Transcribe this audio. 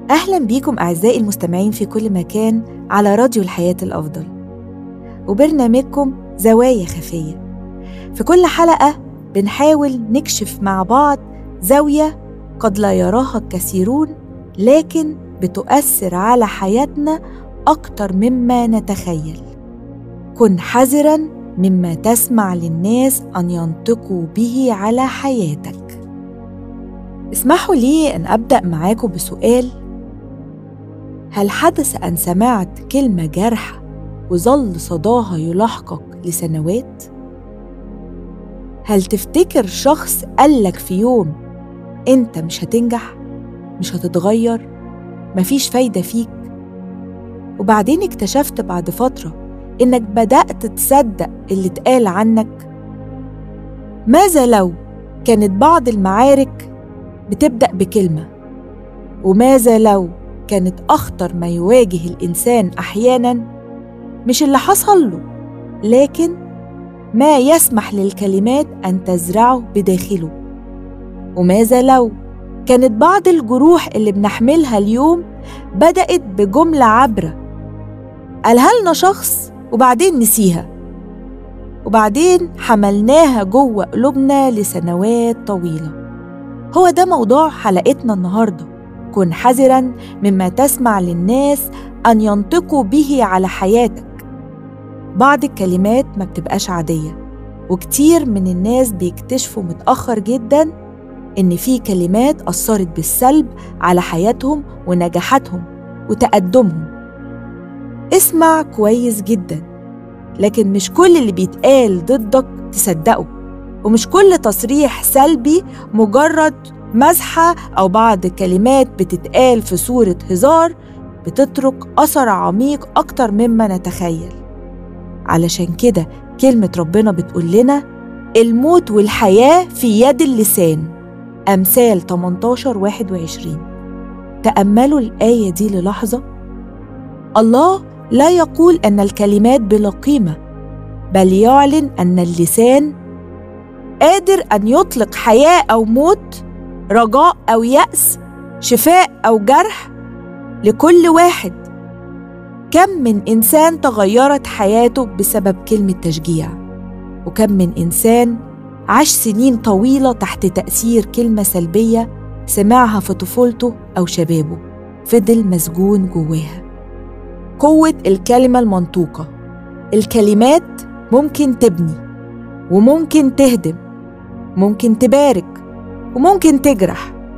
أهلا بيكم أعزائي المستمعين في كل مكان على راديو الحياة الأفضل وبرنامجكم زوايا خفية في كل حلقة بنحاول نكشف مع بعض زاوية قد لا يراها الكثيرون لكن بتؤثر على حياتنا أكتر مما نتخيل كن حذرا مما تسمع للناس أن ينطقوا به على حياتك اسمحوا لي أن أبدأ معاكم بسؤال هل حدث أن سمعت كلمة جارحة وظل صداها يلاحقك لسنوات؟ هل تفتكر شخص قالك في يوم أنت مش هتنجح؟ مش هتتغير؟ مفيش فايدة فيك؟ وبعدين اكتشفت بعد فترة إنك بدأت تصدق اللي اتقال عنك؟ ماذا لو كانت بعض المعارك بتبدأ بكلمة؟ وماذا لو كانت أخطر ما يواجه الإنسان أحياناً مش اللي حصل له لكن ما يسمح للكلمات أن تزرعه بداخله وماذا لو كانت بعض الجروح اللي بنحملها اليوم بدأت بجملة عبرة قالها لنا شخص وبعدين نسيها وبعدين حملناها جوه قلوبنا لسنوات طويلة هو ده موضوع حلقتنا النهارده كن حذرا مما تسمع للناس ان ينطقوا به على حياتك بعض الكلمات ما بتبقاش عاديه وكتير من الناس بيكتشفوا متاخر جدا ان في كلمات اثرت بالسلب على حياتهم ونجاحاتهم وتقدمهم اسمع كويس جدا لكن مش كل اللي بيتقال ضدك تصدقه ومش كل تصريح سلبي مجرد مزحة أو بعض كلمات بتتقال في صورة هزار بتترك أثر عميق أكتر مما نتخيل علشان كده كلمة ربنا بتقول لنا الموت والحياة في يد اللسان أمثال 18 21 تأملوا الآية دي للحظة الله لا يقول أن الكلمات بلا قيمة بل يعلن أن اللسان قادر أن يطلق حياة أو موت رجاء او ياس شفاء او جرح لكل واحد كم من انسان تغيرت حياته بسبب كلمه تشجيع وكم من انسان عاش سنين طويله تحت تاثير كلمه سلبيه سمعها في طفولته او شبابه فضل مسجون جواها قوه الكلمه المنطوقه الكلمات ممكن تبني وممكن تهدم ممكن تبارك وممكن تجرح